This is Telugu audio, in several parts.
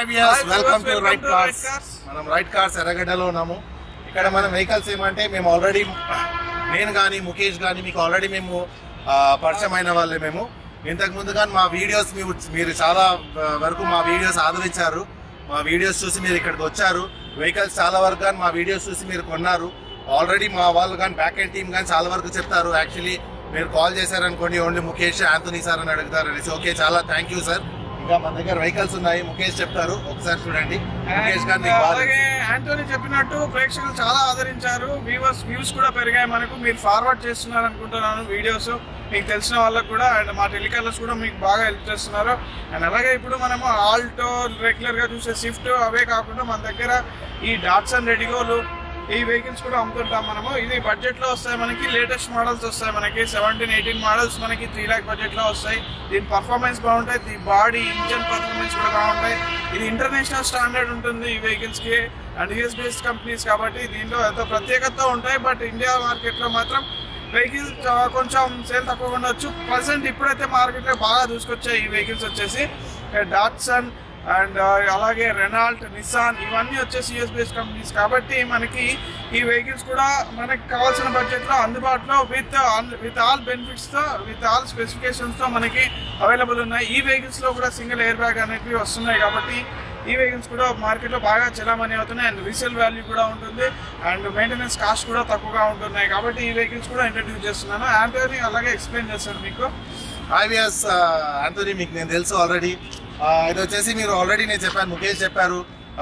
Weirs Hi, welcome to viewers, Right welcome to Cars Right Cars. మనం రైట్ కార్స్ ఎర్రగడ్డలో ఉన్నాము ఇక్కడ మన వెహికల్స్ ఏమంటే మేము ఆల్రెడీ నేను కానీ ముఖేష్ కానీ మీకు ఆల్రెడీ మేము ఆ, పరిచయం అయిన వాళ్ళే మేము ఇంతకు ముందు కానీ మా వీడియోస్ మీరు మీరు చాలా ఆ, వరకు మా వీడియోస్ ఆదరించారు మా వీడియోస్ చూసి మీరు ఇక్కడికి వచ్చారు వెహికల్స్ చాలా వరకు కానీ మా వీడియోస్ చూసి మీరు కొన్నారు ఆల్రెడీ మా వాళ్ళు కానీ బ్యాక్ ఎండ్ టీమ్ కానీ చాలా వరకు చెప్తారు యాక్చువల్లీ మీరు కాల్ చేశారనుకోండి ఓన్లీ ముఖేష్ ఆంథోనీ సార్ అని అడుగుతారు అనేసి ఓకే చాలా థ్యాంక్ యూ సార్ ఇంకా మన దగ్గర వెహికల్స్ ఉన్నాయి ముఖేష్ చెప్తారు ఒకసారి చూడండి ముఖేష్ గారు మీకు బాగా అలాగే ఆంటోనీ చెప్పినట్టు ప్రేక్షకులు చాలా ఆదరించారు వ్యూవర్స్ వ్యూస్ కూడా పెరిగాయి మనకు మీరు ఫార్వర్డ్ చేస్తున్నారు అనుకుంటున్నాను వీడియోస్ మీకు తెలిసిన వాళ్ళకు కూడా అండ్ మా టెలికాలర్స్ కూడా మీకు బాగా హెల్ప్ చేస్తున్నారు అండ్ అలాగే ఇప్పుడు మనము ఆల్టో రెగ్యులర్ గా చూసే స్విఫ్ట్ అవే కాకుండా మన దగ్గర ఈ డాట్సన్ రెడిగోలు ఈ వెహికల్స్ కూడా అమ్ముతుంటాం మనము ఇది బడ్జెట్ లో వస్తాయి మనకి లేటెస్ట్ మోడల్స్ వస్తాయి మనకి సెవెంటీన్ ఎయిటీన్ మోడల్స్ మనకి త్రీ లాక్ బడ్జెట్ లో వస్తాయి దీని పర్ఫార్మెన్స్ బాగుంటాయి దీని బాడీ ఇంజన్ పర్ఫార్మెన్స్ కూడా బాగుంటాయి ఇది ఇంటర్నేషనల్ స్టాండర్డ్ ఉంటుంది ఈ వెహికల్స్ కి అండ్ యూఎస్ బేస్డ్ కంపెనీస్ కాబట్టి దీంట్లో ఎంతో ప్రత్యేకత ఉంటాయి బట్ ఇండియా మార్కెట్ లో మాత్రం వెహికల్ కొంచెం సేల్ తక్కువ ఉండొచ్చు ప్రజెంట్ ఇప్పుడైతే మార్కెట్ లో బాగా దూసుకొచ్చాయి ఈ వెహికల్స్ వచ్చేసి డాట్సన్ అండ్ అలాగే రెనాల్ట్ నిసాన్ ఇవన్నీ వచ్చేసి యూఎస్ బేస్డ్ కంపెనీస్ కాబట్టి మనకి ఈ వెహికల్స్ కూడా మనకి కావాల్సిన బడ్జెట్ లో అందుబాటులో విత్ విత్ ఆల్ బెనిఫిట్స్ తో విత్ ఆల్ స్పెసిఫికేషన్స్ తో మనకి అవైలబుల్ ఉన్నాయి ఈ వెహికల్స్ లో కూడా సింగిల్ ఎయిర్ బ్యాగ్ అనేవి వస్తున్నాయి కాబట్టి ఈ వెహికల్స్ కూడా మార్కెట్ లో బాగా చలామణి అవుతున్నాయి అండ్ రీసేల్ వాల్యూ కూడా ఉంటుంది అండ్ మెయింటెనెన్స్ కాస్ట్ కూడా తక్కువగా ఉంటున్నాయి కాబట్టి ఈ వెహికల్స్ కూడా ఇంట్రడ్యూస్ చేస్తున్నాను ఆంటోని అలాగే ఎక్స్ప్లెయిన్ చేస్తాను మీకు హాయ్ వియర్స్ ఆంటోనీ మీకు నేను తెలుసు ఆల్రెడీ ఇది వచ్చేసి మీరు ఆల్రెడీ నేను చెప్పాను ముఖేష్ చెప్పారు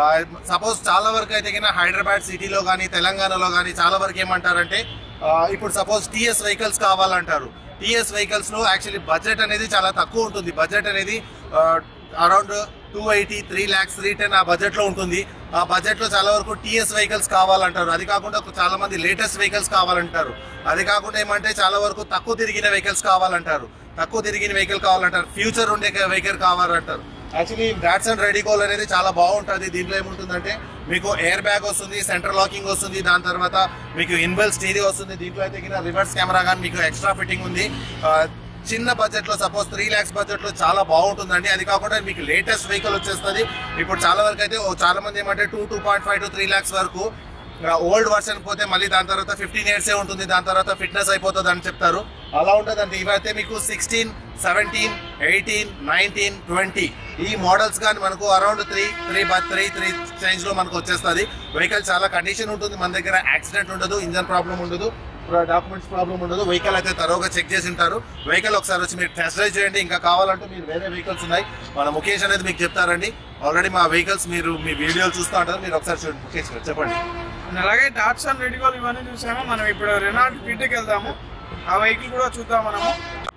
సపోజ్ చాలా వరకు అయితే కింద హైదరాబాద్ సిటీలో కానీ తెలంగాణలో కానీ చాలా వరకు ఏమంటారంటే ఆ, ఇప్పుడు సపోజ్ టీఎస్ వెహికల్స్ కావాలంటారు టీఎస్ వెహికల్స్ లో యాక్చువల్లీ బడ్జెట్ అనేది చాలా తక్కువ ఉంటుంది బడ్జెట్ అనేది around two eighty three lakhs three ten ఆ బడ్జెట్ లో ఉంటుంది ఆ బడ్జెట్ లో చాలా వరకు టీఎస్ వెహికల్స్ కావాలంటారు అది కాకుండా చాలా మంది లేటెస్ట్ వెహికల్స్ కావాలంటారు అది కాకుండా ఏమంటే చాలా వరకు తక్కువ తిరిగిన వెహికల్స్ కావాలంటారు తక్కువ తిరిగిన వెహికల్ కావాలంటారు ఫ్యూచర్ ఉండే వెహికల్ కావాలంటారు యాక్చువల్లీ డాట్స్ అండ్ రెడీకోల్ అనేది చాలా బాగుంటుంది దీంట్లో ఏముంటుందంటే మీకు ఎయిర్ బ్యాగ్ వస్తుంది సెంటర్ లాకింగ్ వస్తుంది దాని తర్వాత మీకు ఇన్బెల్ స్టీరియో వస్తుంది దీంట్లో అయితే కింద రివర్స్ కెమెరా కానీ మీకు ఎక్స్ట్రా ఫిట్టింగ్ ఉంది ఆ, చిన్న బడ్జెట్ లో సపోజ్ త్రీ ల్యాక్స్ బడ్జెట్ లో చాలా బాగుంటుందండి అది కాకుండా మీకు లేటెస్ట్ వెహికల్ వచ్చేస్తుంది ఇప్పుడు చాలా వరకు అయితే ఓ చాలా మంది ఏమంటే two two point five to three lakhs వరకు ఓల్డ్ వర్షన్ పోతే మళ్ళీ దాని తర్వాత ఫిఫ్టీన్ ఇయర్స్ ఉంటుంది దాని తర్వాత ఫిట్నెస్ అయిపోతుంది అని చెప్తారు అలా ఉంటుందండి ఇవైతే మీకు sixteen seventeen eighteen nineteen twenty ఈ మోడల్స్ కానీ మనకు around three three by three three change లో మనకు వచ్చేస్తుంది వెహికల్ చాలా కండిషన్ ఉంటుంది మన దగ్గర యాక్సిడెంట్ ఉండదు ఇంజన్ ప్రాబ్లం ఉండదు డాక్యుమెంట్స్ ప్రాబ్లం ఉండదు వెహికల్ అయితే తరోగా చెక్ చేసి ఉంటారు వెహికల్ ఒకసారి వచ్చి మీరు టెస్ట్ డ్రైవ్ చేయండి ఇంకా కావాలంటే మీరు వేరే వెహికల్స్ ఉన్నాయి మన ముఖేష్ అనేది మీకు చెప్తారండి ఆల్రెడీ మా వెహికల్స్ మీరు మీ వీడియోలు చూస్తూ ఉంటారు మీరు ఒకసారి చూడండి ముఖేష్ గారు చెప్పండి అండ్ అలాగే డాట్సన్ రెడిగోల్ ఇవన్నీ చూసాము మనం ఇప్పుడు రెనాల్ట్ క్విట్కి వెళ్దాము ఆ వెహికల్ కూడా చూద్దాం మనము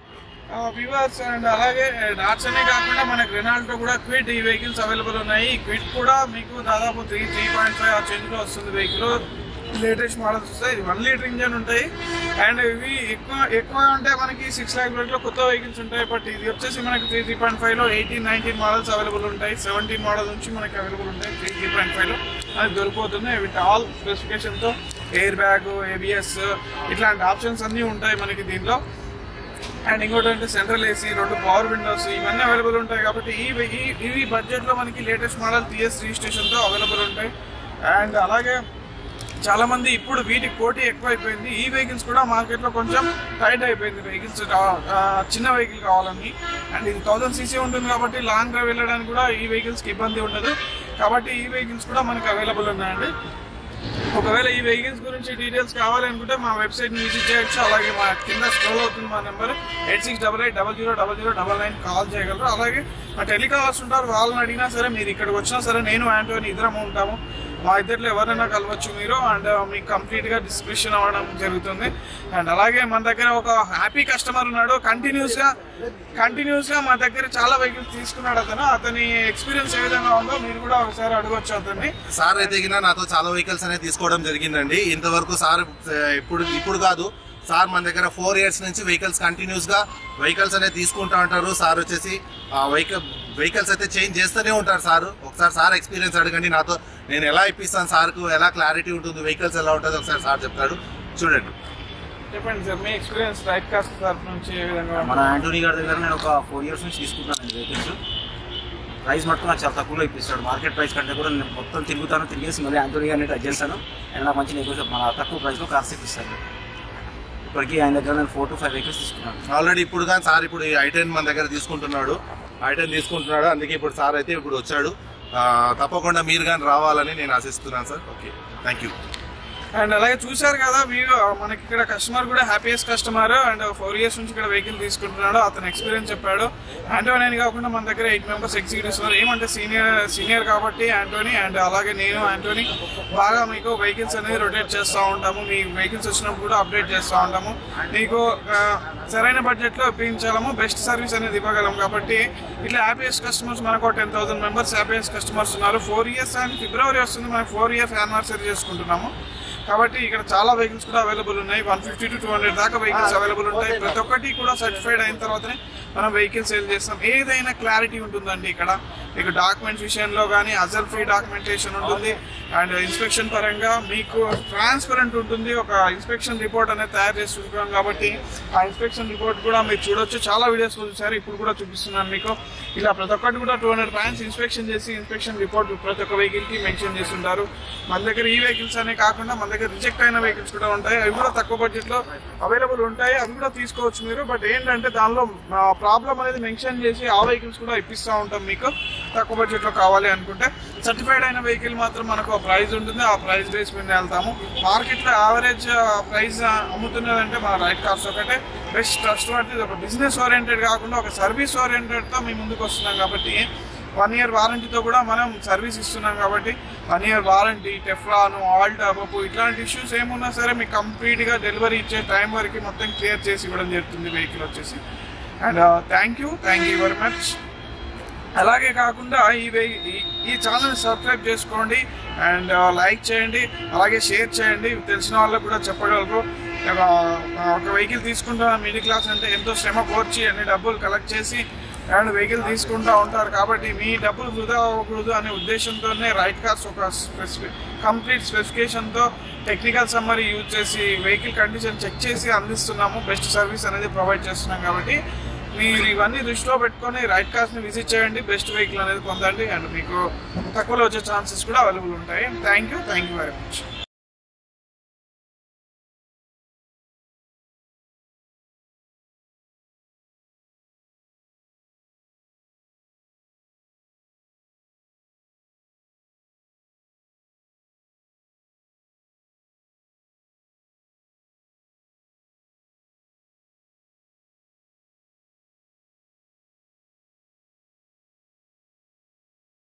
వ్యూవర్స్ అండ్ అలాగే డాట్సనే కాకుండా మనకి రెనాల్టో కూడా క్విట్ ఈ వెహికల్స్ అవైలబుల్ ఉన్నాయి ఈ క్విట్ కూడా మీకు దాదాపు త్రీ త్రీ పాయింట్ ఫైవ్ ఆ చేంజ్లో వస్తుంది వెహికల్ లేటెస్ట్ మోడల్స్ వస్తాయి ఇది వన్ లీటర్ ఇంజన్ ఉంటాయి అండ్ ఇవి ఎక్కువ ఎక్కువ ఉంటే మనకి సిక్స్ ల్యాక్ లో కొత్త వెహికల్స్ ఉంటాయి బట్ ఇది వచ్చేసి మనకి త్రీ త్రీ పాయింట్ ఫైవ్లో ఎయిటీన్ నైన్టీన్ మోడల్స్ అవైలబుల్ ఉంటాయి సెవెంటీన్ మోడల్ నుంచి మనకి అవైలబుల్ ఉంటాయి త్రీ త్రీ పాయింట్ ఫైవ్లో అది దొరికిపోతుంది విత్ ఆల్ స్పెసిఫికేషన్తో ఎయిర్ బ్యాగ్ ఏబిఎస్ ఇట్లాంటి ఆప్షన్స్ అన్నీ ఉంటాయి మనకి దీంట్లో అండ్ ఇంకోటి అంటే సెంట్రల్ ఏసీ రెండు పవర్ విండోస్ ఇవన్నీ అవైలబుల్ ఉంటాయి కాబట్టి ఈ ఈ- ఇవి బడ్జెట్లో మనకి లేటెస్ట్ మోడల్ టీఎస్ రిజిస్ట్రేషన్తో అవైలబుల్ ఉంటాయి అండ్ అలాగే చాలా మంది ఇప్పుడు వీటికి పోటీ ఎక్కువ అయిపోయింది ఈ వెహికల్స్ కూడా మార్కెట్లో కొంచెం టైట్ అయిపోయింది వెహికల్స్ చిన్న వెహికల్ కావాలని అండ్ ఇది థౌసండ్ సీసీ ఉంటుంది కాబట్టి లాంగ్ డ్రైవ్ వెళ్ళడానికి కూడా ఈ వెహికల్స్కి ఇబ్బంది ఉండదు కాబట్టి ఈ వెహికల్స్ కూడా మనకి అవైలబుల్ ఉన్నాయండి ఒకవేళ ఈ వెహికల్స్ గురించి డీటెయిల్స్ కావాలనుకుంటే మా వెబ్సైట్ ని విజిట్ చేయొచ్చు అలాగే మా కింద స్క్రోల్ అవుతుంది మా number eight six double eight double zero double zero double nine call చేయగలరు అలాగే మా టెలికాలర్స్ ఉంటారు వాళ్ళని అడిగినా సరే మీరు ఇక్కడికి వచ్చినా సరే నేను ఆంటోని ఇద్దరం ఉంటాము మా ఇద్దరిలో ఎవరైనా కలవచ్చు మీరు అండ్ మీకు కంప్లీట్ గా డిస్క్రిప్షన్ అవ్వడం జరుగుతుంది అండ్ అలాగే మన దగ్గర ఒక హ్యాపీ కస్టమర్ ఉన్నాడు కంటిన్యూస్ గా కంటిన్యూస్ గా మా దగ్గర చాలా వెహికల్స్ తీసుకున్నాడు అతను అతని ఎక్స్పీరియన్స్ ఏ విధంగా ఉందో మీరు కూడా ఒకసారి అడగొచ్చు అతన్ని సార్ అయితే గిన నాతో చాలా వెహికల్స్ అనేది తీసుకోవడం జరిగిందండి ఇంతవరకు సార్ ఆ, ఇప్పుడు ఇప్పుడు కాదు సార్ మన దగ్గర ఫోర్ ఇయర్స్ నుంచి వెహికల్స్ కంటిన్యూస్ గా వెహికల్స్ అనేది తీసుకుంటా ఉంటారు సార్ వచ్చేసి ఆ వెహికల్ వెహికల్స్ అయితే చేంజ్ చేస్తూనే ఉంటారు సార్ ఒకసారి సార్ ఎక్స్పీరియన్స్ అడగండి నాతో నేను ఎలా ఇప్పిస్తాను సార్కు ఎలా క్లారిటీ ఉంటుంది వెహికల్స్ ఎలా ఉంటుంది ఒకసారి సార్ చెప్తాడు చూడండి చెప్పండి సార్ మీ ఎక్స్పీరియన్స్ రైట్ కాస్ట్ తరఫు నుంచి ఏ విధంగా మన యాంటోనీ గారి దగ్గర నేను ఒక ఫోర్ ఇయర్స్ నుంచి తీసుకుంటానండి వెహికల్స్ ప్రైస్ మటుకు నాకు చాలా తక్కువలో ఇప్పిస్తాడు మార్కెట్ ప్రైస్ కంటే కూడా నేను మొత్తం తిరుగుతాను తిరిగేసి మళ్ళీ ఆంటోనీ గారిని ట్రై చేస్తాను అండ్ నాకు మంచి నెగోషియబుల్ మన తక్కువ ప్రైస్లో కార్స్ ఇప్పిస్తాను ఇప్పటికీ ఆయన దగ్గర నేను ఫోర్ టు ఫైవ్ వెహికల్స్ తీసుకున్నాను ఆల్రెడీ ఇప్పుడు కానీ సార్ ఇప్పుడు ఈ ఐటెన్ మన దగ్గర తీసుకుంటున్నాడు ఐటెన్ తీసుకుంటున్నాడు అందుకే ఇప్పుడు సార్ అయితే ఇప్పుడు వచ్చాడు ఆ, తప్పకుండా మీరు కానీ రావాలని నేను ఆశిస్తున్నాను sir okay thank you and అలాగే చూశారు కదా వీడియో మనకి ఇక్కడ కస్టమర్ కూడా happiest customer and four years నుంచి ఇక్కడ వెహికల్ తీసుకుంటున్నాడు అతను ఎక్స్పీరియన్స్ చెప్పాడు ఆంటోనీ అని కాకుండా మన దగ్గర ఎయిట్ మెంబర్స్ ఎగ్జిక్యూటివ్స్ ఉన్నారు ఏమంటే సీనియర్ సీనియర్ కాబట్టి ఆంటోనీ అండ్ అలాగే నేను ఆంటోనీ బాగా మీకు వెహికల్స్ అనేది రొటేట్ చేస్తూ ఉంటాము మీ వెహికల్స్ వచ్చినప్పుడు కూడా అప్డేట్ చేస్తూ ఉంటాము మీకు ఆ, సరైన బడ్జెట్లో ఇప్పించాలము బెస్ట్ సర్వీస్ అనేది ఇవ్వగలం కాబట్టి ఇట్లా హ్యాపీయెస్ట్ కస్టమర్స్ మనకు ten thousand members happiest customers ఉన్నారు ఫోర్ ఇయర్స్ అండ్ ఫిబ్రవరి వస్తుంది మనం ఫోర్ ఇయర్స్ యానివర్సరీ చేసుకుంటున్నాము కాబట్టి ఇక్కడ చాలా వెహికల్స్ కూడా అవైలబుల్ ఉన్నాయి one fifty to two hundred దాకా వెహికల్స్ అవైలబుల్ ఉంటాయి ప్రతి ఒక్కటి కూడా సర్టిఫైడ్ అయిన తర్వాతనే మనం వెహికల్ సేల్ చేస్తాం ఏదైనా క్లారిటీ ఉంటుందండి ఇక్కడ మీకు డాక్యుమెంట్స్ విషయంలో కానీ అజల్ ఫ్రీ డాక్యుమెంటేషన్ ఉంటుంది అండ్ ఇన్స్పెక్షన్ పరంగా మీకు ట్రాన్స్పరెంట్ ఉంటుంది ఒక ఇన్స్పెక్షన్ రిపోర్ట్ అనేది తయారు చేస్తుంటాం కాబట్టి ఆ ఇన్స్పెక్షన్ రిపోర్ట్ కూడా మీరు చూడొచ్చు చాలా వీడియోస్ చూసారు ఇప్పుడు కూడా చూపిస్తున్నాను మీకు ఇలా ప్రతి ఒక్కటి కూడా టూ హండ్రెడ్ పాయింట్స్ ఇన్స్పెక్షన్ చేసి ఇన్స్పెక్షన్ రిపోర్ట్ ప్రతి ఒక్క వెహికల్ కి మెన్షన్ చేస్తుంటారు మన దగ్గర ఈ వెహికల్స్ అనే కాకుండా మన దగ్గర రిజెక్ట్ అయిన వెహికల్స్ కూడా ఉంటాయి అవి కూడా తక్కువ బడ్జెట్ లో అవైలబుల్ ఉంటాయి అవి కూడా తీసుకోవచ్చు మీరు బట్ ఏంటంటే దానిలో ప్రాబ్లం అనేది మెన్షన్ చేసి ఆ వెహికల్స్ కూడా ఇప్పిస్తూ ఉంటాం మీకు తక్కువ బడ్జెట్ లో కావాలి అనుకుంటే సర్టిఫైడ్ అయిన వెహికల్ మాత్రం మనకు ప్రైస్ ఉంటుంది ఆ ప్రైస్ బేస్ మీద వెళ్తాము మార్కెట్ లో యావరేజ్ ప్రైస్ అమ్ముతున్నదంటే మన రైట్ కార్స్ ఒకటే బెస్ట్ ట్రస్ట్ ఇది ఒక బిజినెస్ ఓరియంటెడ్ కాకుండా ఒక సర్వీస్ ఓరియంటెడ్ తో మేము ముందుకు వస్తున్నాం కాబట్టి వన్ ఇయర్ వారంటీతో కూడా మనం సర్వీస్ ఇస్తున్నాం కాబట్టి వన్ ఇయర్ వారంటీ టెఫ్లాను ఆల్ట్ అబపు ఇట్లాంటి ఇష్యూస్ ఏమున్నా సరే మీకు కంప్లీట్గా డెలివరీ ఇచ్చే టైం వరకు మొత్తం క్లియర్ చేసి ఇవ్వడం జరుగుతుంది వెహికల్ వచ్చేసి and thank you thank you very much అలాగే కాకుండా ఈ వే- ఈ- ఈ ఛానల్ సబ్స్క్రైబ్ చేసుకోండి అండ్ లైక్ చేయండి అలాగే షేర్ చేయండి తెలిసిన వాళ్ళకు కూడా చెప్పగలరు ఒక ఒక వెహికల్ తీసుకుంటున్న మిడిల్ క్లాస్ అంటే ఎంతో శ్రమ కోర్చి అన్ని డబ్బులు కలెక్ట్ చేసి అండ్ వెహికల్ తీసుకుంటూ ఉంటారు కాబట్టి మీ డబ్బులు వృధా అవ్వకూడదు అనే ఉద్దేశంతోనే రైట్ కార్స్ ఒక స్పెసిఫిక్ కంప్లీట్ స్పెసిఫికేషన్తో టెక్నికల్ సమ్మరీ యూజ్ చేసి వెహికల్ కండిషన్ చెక్ చేసి అందిస్తున్నాము బెస్ట్ సర్వీస్ అనేది ప్రొవైడ్ చేస్తున్నాం కాబట్టి మీరు ఇవన్నీ దృష్టిలో పెట్టుకొని రైట్ కార్స్ని విజిట్ చేయండి బెస్ట్ వెహికల్ అనేది పొందండి అండ్ మీకు తక్కువలో వచ్చే ఛాన్సెస్ కూడా అవైలబుల్ ఉంటాయి thank you thank you very much